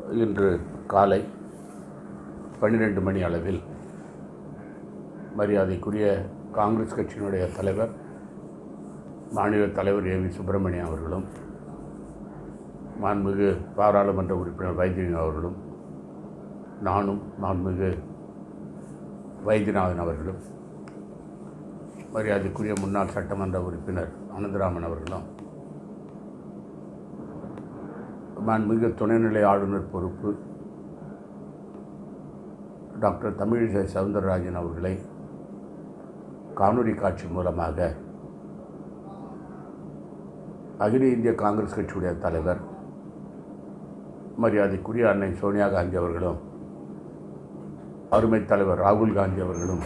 இன்று காலை பன்னிரெண்டு மணி அளவில் மரியாதைக்குரிய காங்கிரஸ் கட்சியினுடைய தலைவர் மாநில தலைவர் ஏ வி சுப்பிரமணியம் அவர்களும் மாண்புமிகு பாராளுமன்ற உறுப்பினர் வைத்தியலிங்கம் அவர்களும் நானும் மாண்புமிகு வைத்தியநாதன் அவர்களும் மரியாதைக்குரிய முன்னாள் சட்டமன்ற உறுப்பினர் அனந்தராமன் அவர்களும் மாண்புமிகு துணைநிலை ஆளுநர் பொறுப்பு டாக்டர் தமிழிசை சவுந்தரராஜன் அவர்களை காணொளி காட்சி மூலமாக அகில இந்திய காங்கிரஸ் கட்சியுடைய தலைவர் மரியாதைக்குரிய அன்னை சோனியா காந்தி அவர்களும் அருமை தலைவர் ராகுல் காந்தி அவர்களும்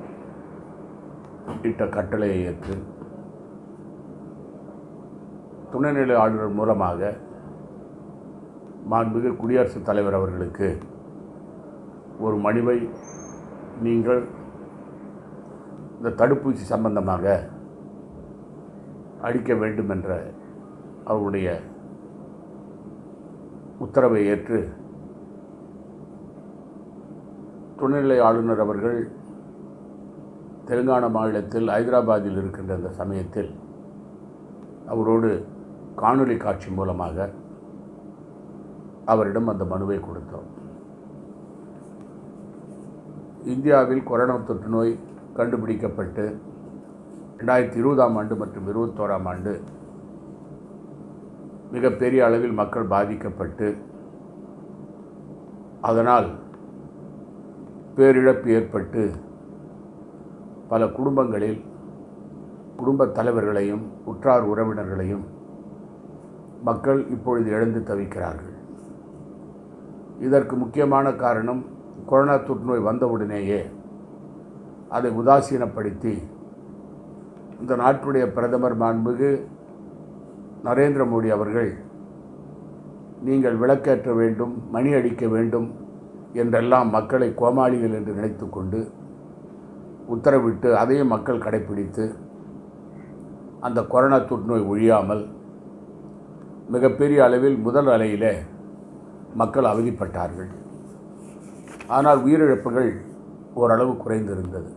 இட்ட கட்டளையை ஏற்று துணைநிலை ஆளுநர் மூலமாக மாண்புமிகு குடியரசுத் தலைவர் அவர்களுக்கு ஒரு மனுவை நீங்கள் இந்த தடுப்பூசி சம்பந்தமாக அளிக்க வேண்டும் என்ற அவருடைய உத்தரவை ஏற்று துணைநிலை ஆளுநர் அவர்கள் தெலுங்கானா மாநிலத்தில் ஹைதராபாத்தில் இருக்கின்ற அந்த சமயத்தில் அவரோடு காணொளி காட்சி மூலமாக அவரிடம் அந்த மனுவை கொடுத்தோம் இந்தியாவில் கொரோனா தொற்று நோய் கண்டுபிடிக்கப்பட்டு ரெண்டாயிரத்தி இருபதாம் ஆண்டு மற்றும் இருபத்தோராம் ஆண்டு மிகப்பெரிய அளவில் மக்கள் பாதிக்கப்பட்டு அதனால் பேரிழப்பு ஏற்பட்டு பல குடும்பங்களில் குடும்பத் தலைவர்களையும் உற்றார் உறவினர்களையும் மக்கள் இப்பொழுது இழந்து தவிக்கிறார்கள் இதற்கு முக்கியமான காரணம் கொரோனா தொற்றுநோய் வந்தவுடனேயே அதை உதாசீனப்படுத்தி இந்த நாட்டுடைய பிரதமர் மாண்புகு நரேந்திர மோடி அவர்கள் நீங்கள் விளக்கேற்ற வேண்டும் மணி அடிக்க வேண்டும் என்றெல்லாம் மக்களை கோமாளிகள் என்று நினைத்து கொண்டு உத்தரவிட்டு அதையும் மக்கள் கடைப்பிடித்து அந்த கொரோனா தொற்றுநோய் ஒழியாமல் மிகப்பெரிய அளவில் முதல் அலையிலே மக்கள் அவதிப்பட்டார்கள் ஆனால் உயிரிழப்புகள் ஓரளவு குறைந்திருந்தது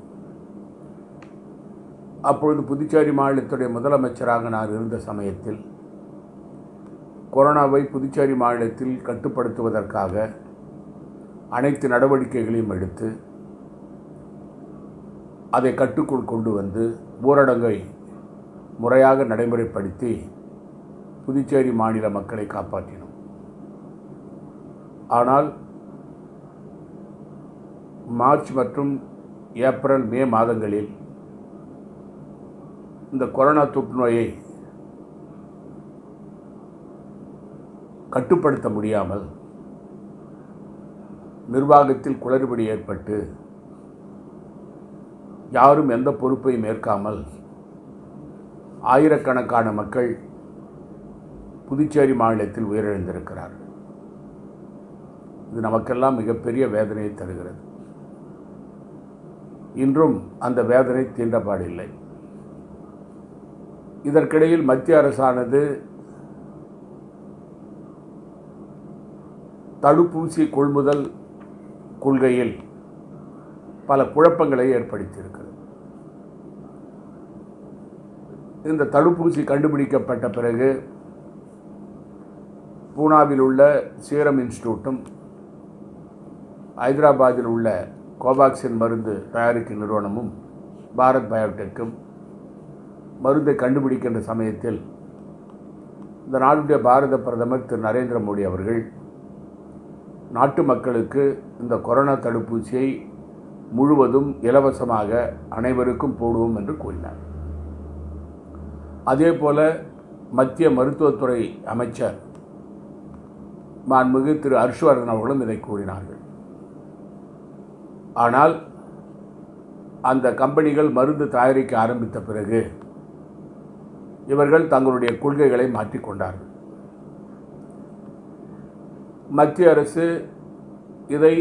அப்பொழுது புதுச்சேரி மாநிலத்துடைய முதலமைச்சராக நான் இருந்த சமயத்தில் கொரோனாவை புதுச்சேரி மாநிலத்தில் கட்டுப்படுத்துவதற்காக அனைத்து நடவடிக்கைகளையும் எடுத்து அதை கட்டுக்குள் கொண்டு வந்து ஊரடங்கை முறையாக நடைமுறைப்படுத்தி புதுச்சேரி மாநில மக்களை காப்பாற்றினோம் ஆனால் மார்ச் மற்றும் ஏப்ரல் மே மாதங்களில் இந்த கொரோனா தொற்று நோயை கட்டுப்படுத்த முடியாமல் நிர்வாகத்தில் குளறுபடி ஏற்பட்டு யாரும் எந்த பொறுப்பையும் ஏற்காமல் ஆயிரக்கணக்கான மக்கள் புதுச்சேரி மாநிலத்தில் உயிரிழந்திருக்கிறார்கள் இது நமக்கெல்லாம் மிகப்பெரிய வேதனையை தருகிறது இன்றும் அந்த வேதனை தீண்டப்பாடில்லை இதற்கிடையில் மத்திய அரசானது தடுப்பூசி கொள்முதல் கொள்கையில் பல குழப்பங்களை ஏற்படுத்தியிருக்கிறது இந்த தடுப்பூசி கண்டுபிடிக்கப்பட்ட பிறகு பூனாவில் உள்ள சீரம் இன்ஸ்டியூட்டும் ஹைதராபாத்தில் உள்ள கோவாக்சின் மருந்து தயாரிக்கும் நிறுவனமும் பாரத் பயோடெக்கும் மருந்தை கண்டுபிடிக்கின்ற சமயத்தில் இந்த நாட்டுடைய பாரத பிரதமர் திரு நரேந்திர மோடி அவர்கள் நாட்டு மக்களுக்கு இந்த கொரோனா தடுப்பூசியை முழுவதும் இலவசமாக அனைவருக்கும் போடுவோம் என்று கூறினார் அதே போல மத்திய மருத்துவத்துறை அமைச்சர் மாண்புமிகு திரு ஹர்ஷ்வர்தன் அவர்களும் இதை கூறினார்கள் ஆனால் அந்த கம்பெனிகள் மருந்து தயாரிக்க ஆரம்பித்த பிறகு இவர்கள் தங்களுடைய கொள்கைகளை மாற்றிக்கொண்டார்கள் மத்திய அரசு இதை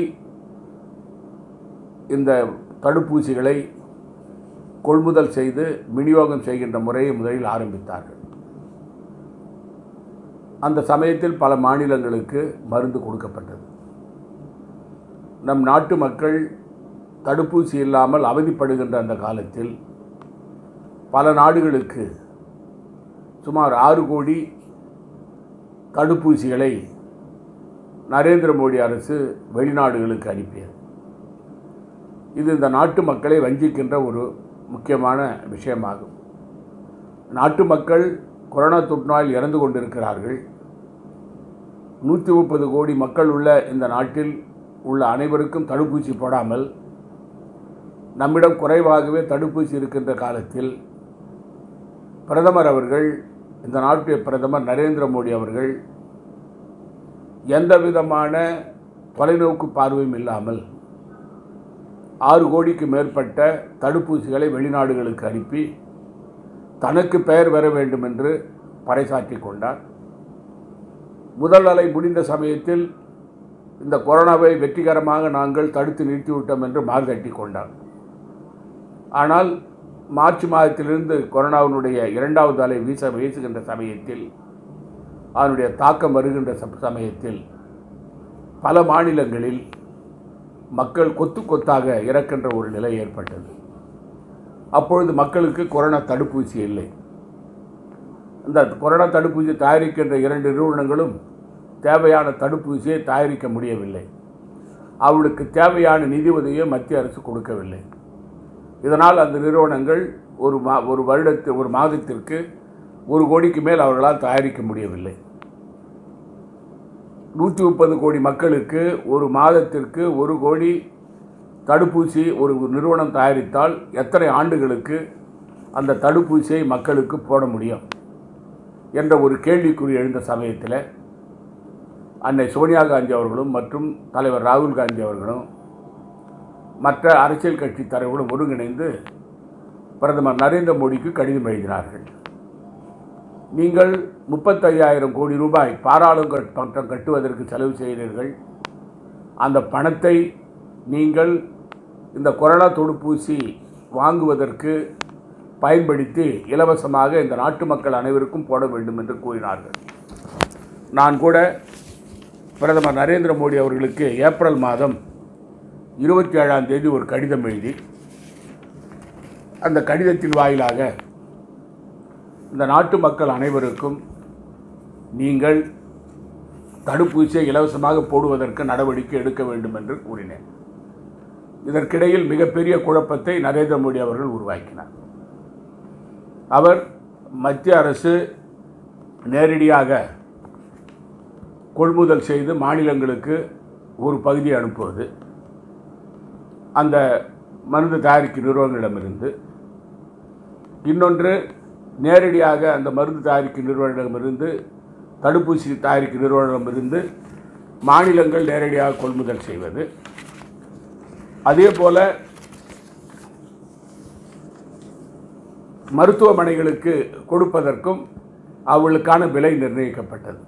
இந்த தடுப்பூசிகளை கொள்முதல் செய்து விநியோகம் செய்கின்ற முறையை முதலில் ஆரம்பித்தார்கள் அந்த சமயத்தில் பல மாநிலங்களுக்கு மருந்து கொடுக்கப்பட்டது நம் நாட்டு மக்கள் தடுப்பூசி இல்லாமல் அவதிப்படுகின்ற அந்த காலத்தில் பல நாடுகளுக்கு சுமார் ஆறு கோடி தடுப்பூசிகளை நரேந்திர மோடி அரசு வெளிநாடுகளுக்கு அனுப்பியது இது இந்த நாட்டு மக்களை வஞ்சிக்கின்ற ஒரு முக்கியமான விஷயமாகும் நாட்டு மக்கள் கொரோனா தொற்றுநோயில் இறந்து கொண்டிருக்கிறார்கள் நூற்றி முப்பது கோடி மக்கள் உள்ள இந்த நாட்டில் உள்ள அனைவருக்கும் தடுப்பூசி போடாமல் நம்மிடம் குறைவாகவே தடுப்பூசி இருக்கின்ற காலத்தில் பிரதமர் அவர்கள் இந்த நாட்டுடைய பிரதமர் நரேந்திர மோடி அவர்கள் எந்த விதமான தொலைநோக்கு பார்வையும் இல்லாமல் ஆறு கோடிக்கு மேற்பட்ட தடுப்பூசிகளை வெளிநாடுகளுக்கு அனுப்பி தனக்கு பெயர் பெற வேண்டும் என்று பறைசாற்றி கொண்டார் முதல் அலை முடிந்த சமயத்தில் இந்த கொரோனாவை வெற்றிகரமாக நாங்கள் தடுத்து நிறுத்திவிட்டோம் என்று மார்கட்டி கொண்டார் ஆனால் மார்ச் மாதத்திலிருந்து கொரோனாவினுடைய இரண்டாவது அலை வீச வீசுகின்ற சமயத்தில் அதனுடைய தாக்கம் வருகின்ற ச- சமயத்தில் பல மாநிலங்களில் மக்கள் கொத்து கொத்தாக இறக்கின்ற ஒரு நிலை ஏற்பட்டது அப்பொழுது மக்களுக்கு கொரோனா தடுப்பூசி இல்லை இந்த கொரோனா தடுப்பூசி தயாரிக்கின்ற இரண்டு நிறுவனங்களும் தேவையான தடுப்பூசியை தயாரிக்க முடியவில்லை அவளுக்கு தேவையான நிதி உதவியை மத்திய அரசு கொடுக்கவில்லை இதனால் அந்த நிறுவனங்கள் ஒரு மா ஒரு வருடத்து ஒரு மாதத்திற்கு ஒரு கோடிக்கு மேல் அவர்களால் தயாரிக்க முடியவில்லை நூற்றி முப்பது கோடி மக்களுக்கு ஒரு மாதத்திற்கு ஒரு கோடி தடுப்பூசி ஒரு நிறுவனம் தயாரித்தால் எத்தனை ஆண்டுகளுக்கு அந்த தடுப்பூசியை மக்களுக்கு போட முடியும் என்ற ஒரு கேள்விக்குறி எழுந்த சமயத்தில் அன்னை சோனியா காந்தி அவர்களும் மற்றும் தலைவர் ராகுல் காந்தி அவர்களும் மற்ற அரசியல் கட்சி தலைவர்களும் ஒருங்கிணைந்து பிரதமர் நரேந்திர மோடிக்கு கடிதம் எழுதினார்கள் நீங்கள் முப்பத்தையாயிரம் கோடி ரூபாய் பாராளுமன்றம் கட்டுவதற்கு செலவு செய்கிறீர்கள் அந்த பணத்தை நீங்கள் இந்த கொரோனா தடுப்பூசி வாங்குவதற்கு பயன்படுத்தி இலவசமாக இந்த நாட்டு மக்கள் அனைவருக்கும் போட வேண்டும் என்று கூறினார்கள் நான் கூட பிரதமர் நரேந்திர மோடி அவர்களுக்கு ஏப்ரல் மாதம் இருபத்தி ஏழாம் தேதி ஒரு கடிதம் எழுதி அந்த கடிதத்தின் வாயிலாக இந்த நாட்டு மக்கள் அனைவருக்கும் நீங்கள் தடுப்பூசியை இலவசமாக போடுவதற்கு நடவடிக்கை எடுக்க வேண்டும் என்று கூறினேன் இதற்கிடையில் மிகப்பெரிய குழப்பத்தை நரேந்திர மோடி அவர்கள் உருவாக்கினார் அவர் மத்திய அரசு நேரடியாக கொள்முதல் செய்து மாநிலங்களுக்கு ஒரு பகுதியை அனுப்புவது அந்த மருந்து தயாரிக்கும் நிறுவனங்களிடமிருந்து இன்னொன்று நேரடியாக அந்த மருந்து தயாரிக்கும் நிறுவனங்களிடமிருந்து தடுப்பூசி தயாரிக்கும் நிறுவனமிருந்து மாநிலங்கள் நேரடியாக கொள்முதல் செய்வது அதே போல மருத்துவமனைகளுக்கு கொடுப்பதற்கும் அவர்களுக்கான விலை நிர்ணயிக்கப்பட்டது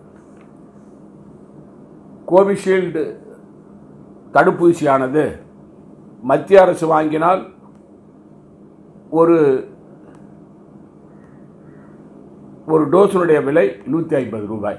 கோவிஷீல்டு தடுப்பூசியானது மத்திய அரசு வாங்கினால் ஒரு ஒரு டோஸினுடைய விலை நூற்றி ஐம்பது ரூபாய்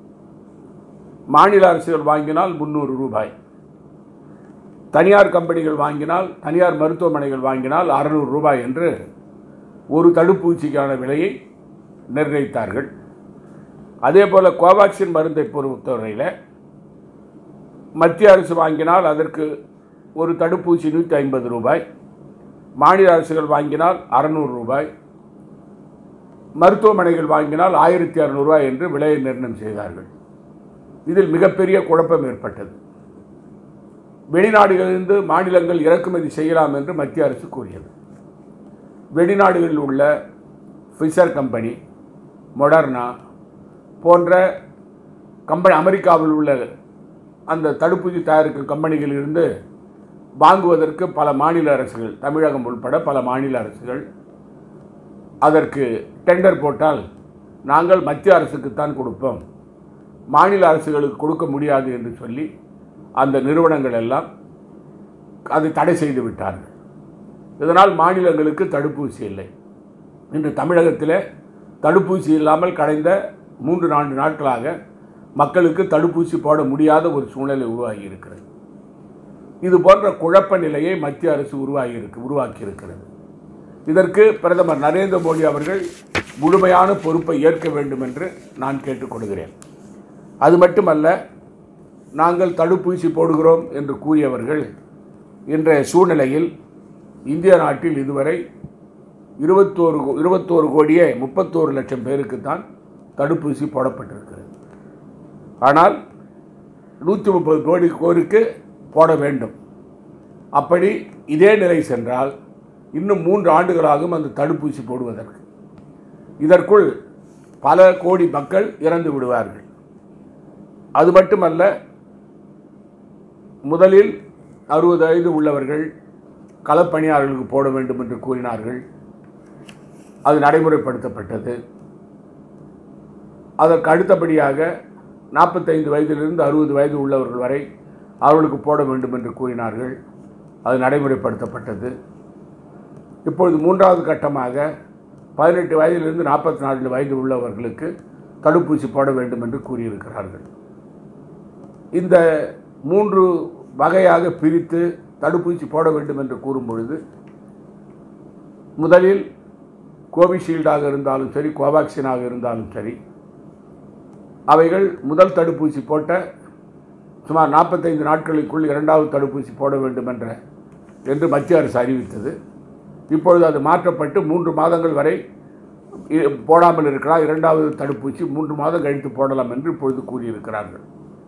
மாநில அரசுகள் வாங்கினால் முந்நூறு ரூபாய் தனியார் கம்பெனிகள் வாங்கினால் தனியார் மருத்துவமனைகள் வாங்கினால் அறநூறு ரூபாய் என்று ஒரு தடுப்பூசிக்கான விலையை நிர்ணயித்தார்கள் அதே போல் கோவாக்சின் மருந்தை பொறுத்தவரையில் மத்திய அரசு வாங்கினால் அதற்கு ஒரு தடுப்பூசி நூற்றி ஐம்பது ரூபாய் மாநில அரசுகள் வாங்கினால் அறநூறு ரூபாய் மருத்துவமனைகள் வாங்கினால் ஆயிரத்தி அறநூறுபாய் என்று விலையை நிர்ணயம் செய்தார்கள் இதில் மிகப்பெரிய குழப்பம் ஏற்பட்டது வெளிநாடுகளிலிருந்து மாநிலங்கள் இறக்குமதி செய்யலாம் என்று மத்திய அரசு கூறியது வெளிநாடுகளில் உள்ள ஃபிசர் கம்பெனி மொடர்னா போன்ற கம்பெனி அமெரிக்காவில் உள்ள அந்த தடுப்பூசி தயாரிக்கும் கம்பெனிகளிலிருந்து வாங்குவதற்கு பல மாநில அரசுகள் தமிழகம் உட்பட பல மாநில அரசுகள் அதற்கு டெண்டர் போட்டால் நாங்கள் மத்திய அரசுக்குத்தான் கொடுப்போம் மாநில அரசுகளுக்கு கொடுக்க முடியாது என்று சொல்லி அந்த நிறுவனங்கள் எல்லாம் அதை தடை செய்து விட்டார்கள் இதனால் மாநிலங்களுக்கு தடுப்பூசி இல்லை இன்று தமிழகத்தில் தடுப்பூசி இல்லாமல் கடந்த மூன்று நான்கு நாட்களாக மக்களுக்கு தடுப்பூசி போட முடியாத ஒரு சூழ்நிலை உருவாகி இருக்கிறது இது போன்ற குழப்ப நிலையை மத்திய அரசு உருவாகி இருக்கு உருவாக்கி இருக்கிறது இதற்கு பிரதமர் நரேந்திர மோடி அவர்கள் முழுமையான பொறுப்பை ஏற்க வேண்டும் என்று நான் கேட்டுக்கொள்கிறேன் அது மட்டுமல்ல நாங்கள் தடுப்பூசி போடுகிறோம் என்று கூறியவர்கள் இன்றைய சூழ்நிலையில் இந்திய நாட்டில் இதுவரை இருபத்தோரு கோ- இருபத்தோரு கோடியே முப்பத்தோரு லட்சம் பேருக்கு தான் தடுப்பூசி போடப்பட்டிருக்கிறது ஆனால் நூற்றி முப்பது கோடி கோருக்கு போட வேண்டும் அப்படி இதே நிலை சென்றால் இன்னும் மூன்று ஆண்டுகளாகும் அந்த தடுப்பூசி போடுவதற்கு இதற்குள் பல கோடி மக்கள் இறந்து விடுவார்கள் அது மட்டுமல்ல முதலில் அறுபது வயது உள்ளவர்கள் களப்பணியாளர்களுக்கு போட வேண்டும் என்று கூறினார்கள் அது நடைமுறைப்படுத்தப்பட்டது அதற்கு அடுத்தபடியாக நாற்பத்தைந்து வயதிலிருந்து அறுபது வயது உள்ளவர்கள் வரை அவர்களுக்கு போட வேண்டும் என்று கூறினார்கள் அது நடைமுறைப்படுத்தப்பட்டது இப்பொழுது மூன்றாவது கட்டமாக பதினெட்டு வயதிலிருந்து நாற்பத்தி நாலு வயது உள்ளவர்களுக்கு தடுப்பூசி போட வேண்டும் என்று கூறியிருக்கிறார்கள் இந்த மூன்று வகையாக பிரித்து தடுப்பூசி போட வேண்டும் என்று கூறும் பொழுது முதலில் கோவிஷீல்டாக இருந்தாலும் சரி கோவாக்சினாக இருந்தாலும் சரி அவைகள் முதல் தடுப்பூசி போட்ட சுமார் நாற்பத்தைந்து நாட்களுக்குள் இரண்டாவது தடுப்பூசி போட வேண்டும் என்ற என்று மத்திய அரசு அறிவித்தது இப்பொழுது அது மாற்றப்பட்டு மூன்று மாதங்கள் வரை இ- போடாமல் இருக்கலாம் இரண்டாவது தடுப்பூசி மூன்று மாதம் கழித்து போடலாம் என்று இப்பொழுது கூறியிருக்கிறார்கள்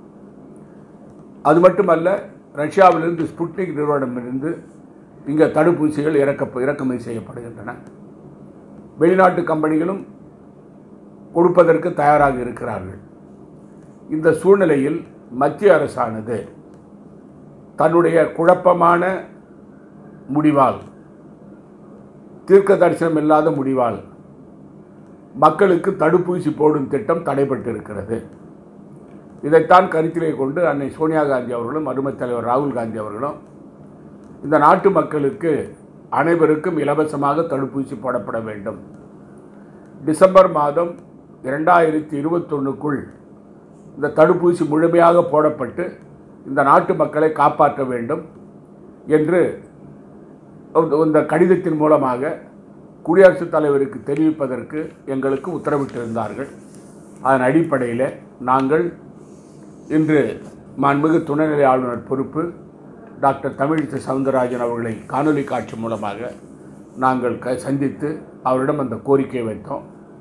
அது மட்டுமல்ல ரஷ்யாவிலிருந்து ஸ்புட்னிக் நிறுவனமிருந்து இங்கே தடுப்பூசிகள் இறக்க இறக்குமதி செய்யப்படுகின்றன வெளிநாட்டு கம்பெனிகளும் கொடுப்பதற்கு தயாராக இருக்கிறார்கள் இந்த சூழ்நிலையில் மத்திய அரசானது தன்னுடைய குழப்பமான முடிவால் தீர்க்க தரிசனம் இல்லாத முடிவால் மக்களுக்கு தடுப்பூசி போடும் திட்டம் தடைபட்டிருக்கிறது இதைத்தான் கருத்திலே கொண்டு அன்னை சோனியா காந்தி அவர்களும் அருமைத் தலைவர் ராகுல் காந்தி அவர்களும் இந்த நாட்டு மக்களுக்கு அனைவருக்கும் இலவசமாக தடுப்பூசி போடப்பட வேண்டும் டிசம்பர் மாதம் இரண்டாயிரத்தி இருபத்தொன்னுக்குள் இந்த தடுப்பூசி முழுமையாக போடப்பட்டு இந்த நாட்டு மக்களை காப்பாற்ற வேண்டும் என்று இந்த- இந்த கடிதத்தின் மூலமாக குடியரசுத் தலைவருக்கு தெரிவிப்பதற்கு எங்களுக்கு உத்தரவிட்டிருந்தார்கள் அதன் அடிப்படையில் நாங்கள் இன்று மாண்புமிகு துணைநிலை ஆளுநர் பொறுப்பு டாக்டர் தமிழிசை சவுந்தரராஜன் அவர்களை காணொலி காட்சி மூலமாக நாங்கள் க சந்தித்து அவரிடம் அந்த கோரிக்கையை வைத்தோம்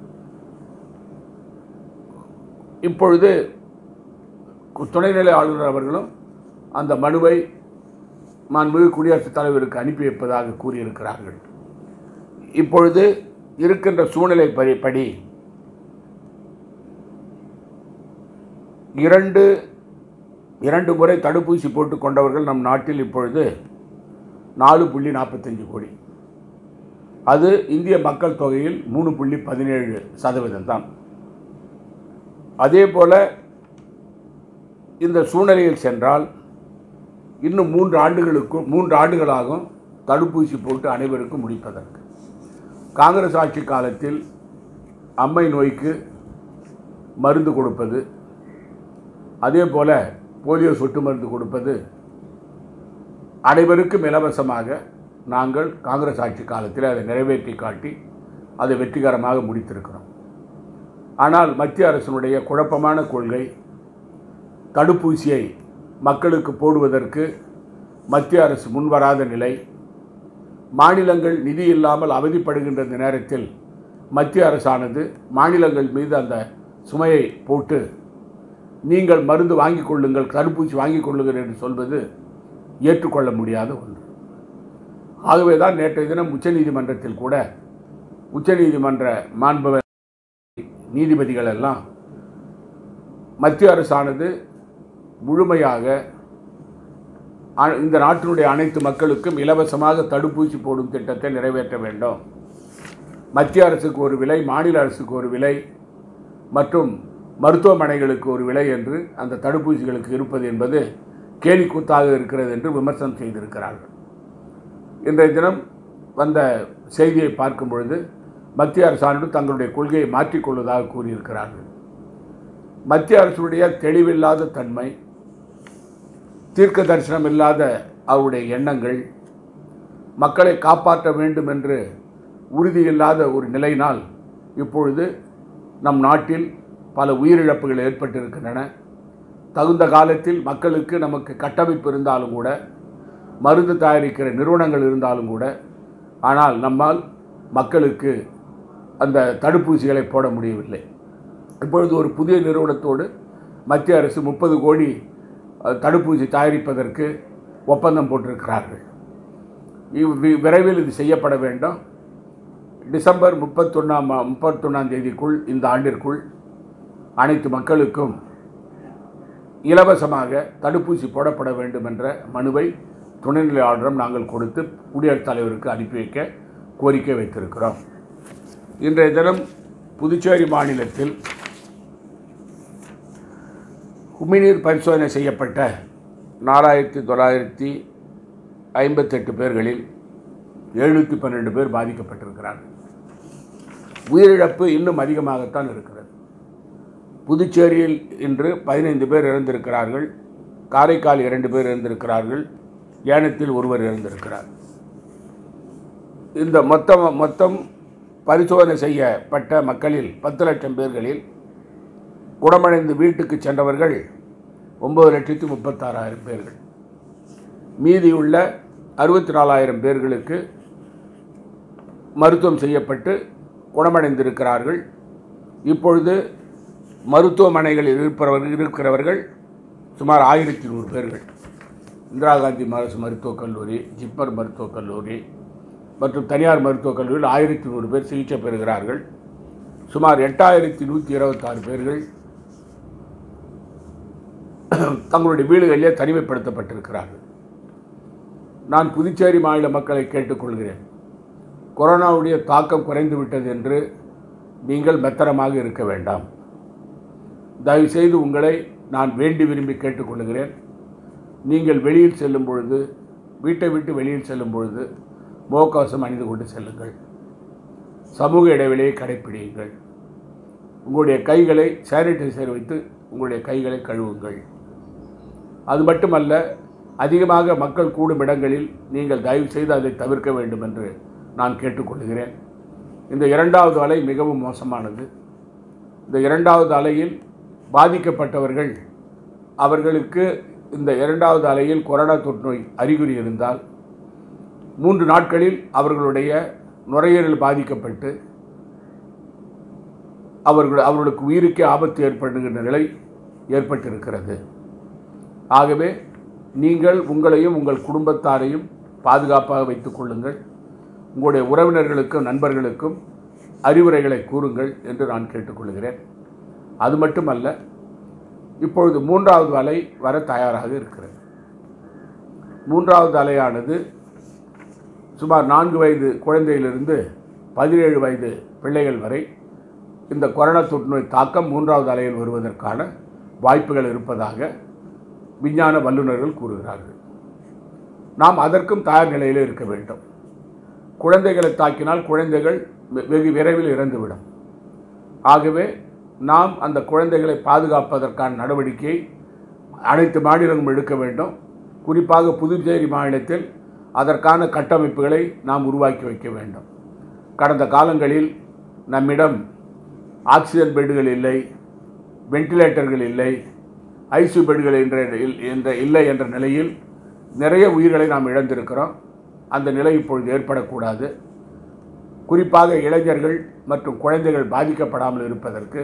இப்பொழுது கு- துணைநிலை ஆளுநர் அவர்களும் அந்த மனுவை மாண்புமிகு குடியரசுத் தலைவருக்கு அனுப்பி வைப்பதாக கூறியிருக்கிறார்கள் இப்பொழுது இருக்கின்ற சூழ்நிலை படி- படி இரண்டு இரண்டு முறை தடுப்பூசி போட்டு கொண்டவர்கள் நம் நாட்டில் இப்பொழுது நாலு புள்ளி நாற்பத்தஞ்சு கோடி அது இந்திய மக்கள் தொகையில் மூணு புள்ளி பதினேழு சதவீதம் தான் அதே போல இந்த சூழ்நிலையில் சென்றால் இன்னும் மூன்று ஆண்டுகளுக்கும் மூன்று ஆண்டுகளாகும் தடுப்பூசி போட்டு அனைவருக்கும் முடிப்பதற்கு காங்கிரஸ் ஆட்சி காலத்தில் அம்மை நோய்க்கு மருந்து கொடுப்பது அதே போல போலியோ சொட்டு மருந்து கொடுப்பது அனைவருக்கும் இலவசமாக நாங்கள் காங்கிரஸ் ஆட்சி காலத்தில் அதை நிறைவேற்றி காட்டி அதை வெற்றிகரமாக முடித்திருக்கிறோம் ஆனால் மத்திய அரசினுடைய குழப்பமான கொள்கை தடுப்பூசியை மக்களுக்கு போடுவதற்கு மத்திய அரசு முன்வராத நிலை மாநிலங்கள் நிதி இல்லாமல் அவதிப்படுகின்ற இந்த நேரத்தில் மத்திய அரசானது மாநிலங்கள் மீது அந்த சுமையை போட்டு நீங்கள் மருந்து வாங்கிக் கொள்ளுங்கள் தடுப்பூசி வாங்கிக் கொள்ளுங்கள் என்று சொல்வது ஏற்றுக்கொள்ள முடியாத ஒன்று ஆகவே தான் நேற்றைய தினம் உச்சநீதிமன்றத்தில் கூட உச்சநீதிமன்ற மாண்புவர் நீதிபதிகள் எல்லாம் மத்திய அரசானது முழுமையாக அ- இந்த நாட்டினுடைய அனைத்து மக்களுக்கும் இலவசமாக தடுப்பூசி போடும் திட்டத்தை நிறைவேற்ற வேண்டும் மத்திய அரசுக்கு ஒரு விலை மாநில அரசுக்கு ஒரு விலை மற்றும் மருத்துவமனைகளுக்கு ஒரு விலை என்று அந்த தடுப்பூசிகளுக்கு இருப்பது என்பது கேலிக்கூத்தாக இருக்கிறது என்று விமர்சனம் செய்திருக்கிறார்கள் இன்றைய தினம் வந்த செய்தியை பார்க்கும் பொழுது மத்திய அரசானது தங்களுடைய கொள்கையை மாற்றிக்கொள்வதாக கூறியிருக்கிறார்கள் மத்திய அரசுடைய தெளிவில்லாத தன்மை தீர்க்க தரிசனம் இல்லாத அவருடைய எண்ணங்கள் மக்களை காப்பாற்ற வேண்டும் என்று உறுதியில்லாத ஒரு நிலையினால் இப்பொழுது நம் நாட்டில் பல உயிரிழப்புகள் ஏற்பட்டிருக்கின்றன தகுந்த காலத்தில் மக்களுக்கு நமக்கு கட்டமைப்பு இருந்தாலும் கூட மருந்து தயாரிக்கிற நிறுவனங்கள் இருந்தாலும் கூட ஆனால் நம்மால் மக்களுக்கு அந்த தடுப்பூசிகளை போட முடியவில்லை இப்பொழுது ஒரு புதிய நிறுவனத்தோடு மத்திய அரசு முப்பது கோடி அஹ், தடுப்பூசி தயாரிப்பதற்கு ஒப்பந்தம் போட்டிருக்கிறார்கள் இவ் வி- விரைவில் இது செய்யப்பட வேண்டும் டிசம்பர் முப்பத்தொன்னாம் முப்பத்தொன்னாம் தேதிக்குள் இந்த ஆண்டிற்குள் அனைத்து மக்களுக்கும் இலவசமாக தடுப்பூசி போடப்பட வேண்டும் என்ற மனுவை துணைநிலை ஆளுநரும் நாங்கள் கொடுத்து குடியரசுத் தலைவருக்கு அனுப்பி வைக்க கோரிக்கை வைத்திருக்கிறோம் இன்றைய தினம் புதுச்சேரி மாநிலத்தில் உமிநீர் பரிசோதனை செய்யப்பட்ட நாலாயிரத்தி தொள்ளாயிரத்தி ஐம்பத்தெட்டு பேர்களில் எழுநூற்றி பன்னெண்டு பேர் பாதிக்கப்பட்டிருக்கிறார்கள் உயிரிழப்பு இன்னும் அதிகமாகத்தான் இருக்கிறது புதுச்சேரியில் இன்று பதினைந்து பேர் இறந்திருக்கிறார்கள் காரைக்கால் இரண்டு பேர் இறந்திருக்கிறார்கள் ஏனத்தில் ஒருவர் இறந்திருக்கிறார் இந்த மொத்தம் மொத்தம் பரிசோதனை செய்யப்பட்ட மக்களில் பத்து லட்சம் பேர்களில் குணமடைந்து வீட்டுக்கு சென்றவர்கள் ஒன்பது லட்சத்தி முப்பத்தாறாயிரம் பேர்கள் மீதியுள்ள அறுபத்தி நாலாயிரம் பேர்களுக்கு மருத்துவம் செய்யப்பட்டு குணமடைந்திருக்கிறார்கள் இப்பொழுது மருத்துவமனைகளில் இருப்பவர்கள் இருக்கிறவர்கள் சுமார் ஆயிரத்தி நூறு பேர்கள் இந்திரா காந்தி அரசு மருத்துவக் கல்லூரி ஜிப்மர் மருத்துவக் கல்லூரி மற்றும் தனியார் மருத்துவக் கல்லூரியில் ஆயிரத்தி நூறு பேர் சிகிச்சை பெறுகிறார்கள் சுமார் எட்டாயிரத்தி நூற்றி இருபத்தாறு பேர்கள் தங்களுடைய வீடுகளிலே தனிமைப்படுத்தப்பட்டிருக்கிறார்கள் நான் புதுச்சேரி மாநில மக்களை கேட்டுக்கொள்கிறேன் கொரோனாவுடைய தாக்கம் குறைந்து விட்டது என்று நீங்கள் மெத்தனமாக இருக்க வேண்டாம் தயவுசெய்து உங்களை நான் வேண்டி விரும்பி கேட்டுக்கொள்கிறேன் நீங்கள் வெளியில் செல்லும் பொழுது வீட்டை விட்டு வெளியில் செல்லும் பொழுது முகக்கவசம் அணிந்து கொண்டு செல்லுங்கள் சமூக இடைவெளியை கடைப்பிடியுங்கள் உங்களுடைய கைகளை சானிடைசர் வைத்து உங்களுடைய கைகளை கழுவுங்கள் அது மட்டுமல்ல அதிகமாக மக்கள் கூடும் இடங்களில் நீங்கள் தயவு செய்து அதை தவிர்க்க வேண்டும் என்று நான் கேட்டுக்கொள்கிறேன் இந்த இரண்டாவது அலை மிகவும் மோசமானது இந்த இரண்டாவது அலையில் பாதிக்கப்பட்டவர்கள் அவர்களுக்கு இந்த இரண்டாவது அலையில் கொரோனா தொற்றுநோய் அறிகுறி இருந்தால் மூன்று நாட்களில் அவர்களுடைய நுரையீரல் பாதிக்கப்பட்டு அவர்கள் அவர்களுக்கு உயிருக்கே ஆபத்து ஏற்படுகின்ற நிலை ஏற்பட்டிருக்கிறது ஆகவே நீங்கள் உங்களையும் உங்கள் குடும்பத்தாரையும் பாதுகாப்பாக வைத்துக் கொள்ளுங்கள் உங்களுடைய உறவினர்களுக்கும் நண்பர்களுக்கும் அறிவுரைகளை கூறுங்கள் என்று நான் கேட்டுக்கொள்கிறேன் அது மட்டுமல்ல இப்பொழுது மூன்றாவது அலை வர தயாராக இருக்கிறது மூன்றாவது அலையானது சுமார் நான்கு வயது குழந்தையிலிருந்து பதினேழு வயது பிள்ளைகள் வரை இந்த கொரோனா தொற்றுநோய் தாக்கம் மூன்றாவது அலையில் வருவதற்கான வாய்ப்புகள் இருப்பதாக விஞ்ஞான வல்லுநர்கள் கூறுகிறார்கள் நாம் அதற்கும் தயார் நிலையில் இருக்க வேண்டும் குழந்தைகளை தாக்கினால் குழந்தைகள் வெ- வெகு விரைவில் இறந்துவிடும் ஆகவே நாம் அந்த குழந்தைகளை பாதுகாப்பதற்கான நடவடிக்கையை அனைத்து மாநிலங்களும் எடுக்க வேண்டும் குறிப்பாக புதுச்சேரி மாநிலத்தில் அதற்கான கட்டமைப்புகளை நாம் உருவாக்கி வைக்க வேண்டும் கடந்த காலங்களில் நம்மிடம் ஆக்சிஜன் பெட்டுகள் இல்லை வென்டிலேட்டர்கள் இல்லை ஐசியூ பெட்டுகள் என்ற இல்- என்ற இல்லை என்ற நிலையில் நிறைய உயிர்களை நாம் இழந்திருக்கிறோம் அந்த நிலை இப்பொழுது ஏற்படக்கூடாது குறிப்பாக இளைஞர்கள் மற்றும் குழந்தைகள் பாதிக்கப்படாமல் இருப்பதற்கு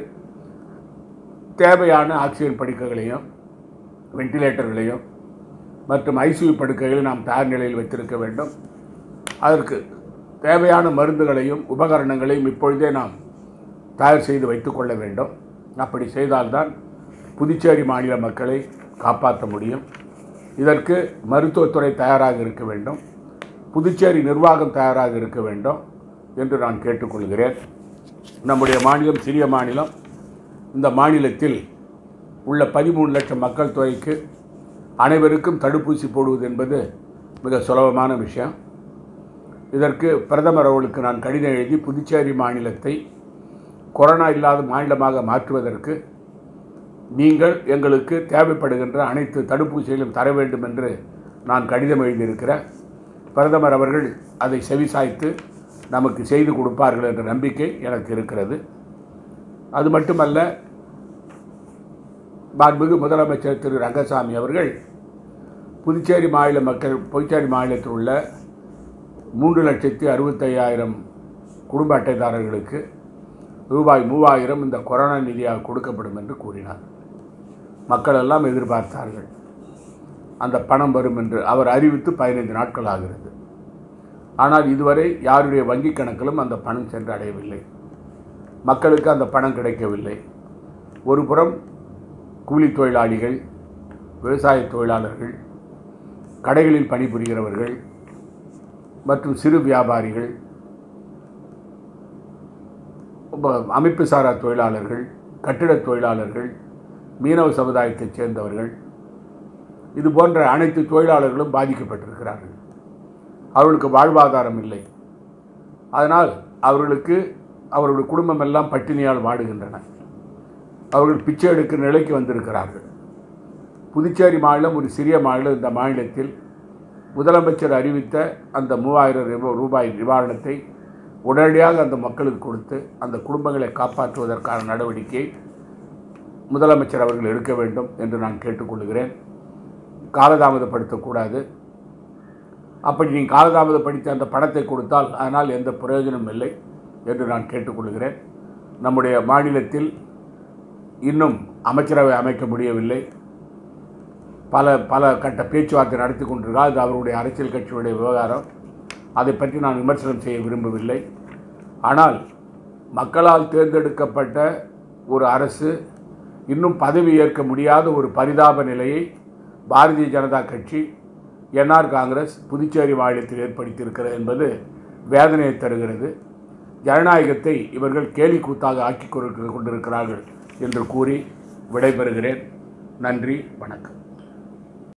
தேவையான ஆக்சிஜன் படுக்கைகளையும் வென்டிலேட்டர்களையும் மற்றும் ஐசியூ படுக்கைகளை நாம் தயார் நிலையில் வைத்திருக்க வேண்டும் அதற்கு தேவையான மருந்துகளையும் உபகரணங்களையும் இப்பொழுதே நாம் தயார் செய்து வைத்துக்கொள்ள வேண்டும் அப்படி செய்தால்தான் புதுச்சேரி மாநில மக்களை காப்பாற்ற முடியும் இதற்கு மருத்துவத்துறை தயாராக இருக்க வேண்டும் புதுச்சேரி நிர்வாகம் தயாராக இருக்க வேண்டும் என்று நான் கேட்டுக்கொள்கிறேன் நம்முடைய மாநிலம் சிறிய மாநிலம் இந்த மாநிலத்தில் உள்ள பதிமூணு லட்சம் மக்கள் தொகைக்கு அனைவருக்கும் தடுப்பூசி போடுவது என்பது மிக சுலபமான விஷயம் இதற்கு பிரதமர் அவர்களுக்கு நான் கடிதம் எழுதி புதுச்சேரி மாநிலத்தை கொரோனா இல்லாத மாநிலமாக மாற்றுவதற்கு நீங்கள் எங்களுக்கு தேவைப்படுகின்ற அனைத்து தடுப்பூசிகளையும் தர வேண்டும் என்று நான் கடிதம் எழுதியிருக்கிறேன் பிரதமர் அவர்கள் அதை செவிசாய்த்து நமக்கு செய்து கொடுப்பார்கள் என்ற நம்பிக்கை எனக்கு இருக்கிறது அது மட்டுமல்ல மாண்புமிகு முதலமைச்சர் திரு ரங்கசாமி அவர்கள் புதுச்சேரி மாநில மக்கள் புதுச்சேரி மாநிலத்தில் உள்ள மூன்று லட்சத்தி அறுபத்தையாயிரம் குடும்ப அட்டைதாரர்களுக்கு ரூபாய் மூவாயிரம் இந்த கொரோனா நிதியாக கொடுக்கப்படும் என்று கூறினார் மக்கள் எல்லாம் எதிர்பார்த்தார்கள் அந்த பணம் வரும் என்று அவர் அறிவித்து பதினைந்து நாட்கள் ஆகிறது ஆனால் இதுவரை யாருடைய வங்கிக் கணக்கிலும் அந்த பணம் சென்று அடையவில்லை மக்களுக்கு அந்த பணம் கிடைக்கவில்லை ஒரு புறம் கூலி தொழிலாளிகள் விவசாய தொழிலாளர்கள் கடைகளில் பணிபுரிகிறவர்கள் மற்றும் சிறு வியாபாரிகள் உப- அமைப்பு சாரா தொழிலாளர்கள் கட்டிடத் தொழிலாளர்கள் மீனவ சமுதாயத்தைச் சேர்ந்தவர்கள் இது போன்ற அனைத்து தொழிலாளர்களும் பாதிக்கப்பட்டிருக்கிறார்கள் அவர்களுக்கு வாழ்வாதாரம் இல்லை அதனால் அவர்களுக்கு அவர்களுடைய குடும்பம் எல்லாம் பட்டினியால் வாடுகின்றன அவர்கள் பிச்சை எடுக்கிற நிலைக்கு வந்திருக்கிறார்கள் புதுச்சேரி மாநிலம் ஒரு சிறிய மாநிலம் இந்த மாநிலத்தில் முதலமைச்சர் அறிவித்த அந்த மூவாயிரம் ரூபா- ரூபாய் நிவாரணத்தை உடனடியாக அந்த மக்களுக்கு கொடுத்து அந்த குடும்பங்களை காப்பாற்றுவதற்கான நடவடிக்கையை முதலமைச்சர் அவர்கள் எடுக்க வேண்டும் என்று நான் கேட்டுக்கொள்கிறேன் காலதாமதப்படுத்தக்கூடாது அப்படி நீங்கள் காலதாமதப்படுத்தி அந்த பணத்தை கொடுத்தால் அதனால் எந்த பிரயோஜனமும் இல்லை என்று நான் கேட்டுக்கொள்கிறேன் நம்முடைய மாநிலத்தில் இன்னும் அமைச்சரவை அமைக்க முடியவில்லை பல பல கட்ட பேச்சுவார்த்தை நடத்தி கொண்டிருக்கார் அது அவருடைய அரசியல் கட்சியுடைய விவகாரம் அதை பற்றி நான் விமர்சனம் செய்ய விரும்பவில்லை ஆனால் மக்களால் தேர்ந்தெடுக்கப்பட்ட ஒரு அரசு இன்னும் பதவி ஏற்க முடியாத ஒரு பரிதாப நிலையை பாரதிய ஜனதா கட்சி என்ஆர் காங்கிரஸ் புதுச்சேரி மாநிலத்தில் ஏற்படுத்தியிருக்கிறது என்பது வேதனையை தருகிறது ஜனநாயகத்தை இவர்கள் கேலி கூத்தாக ஆக்கி கொண்டிருக்கிறார்கள் என்று கூறி விடைபெறுகிறேன் நன்றி வணக்கம்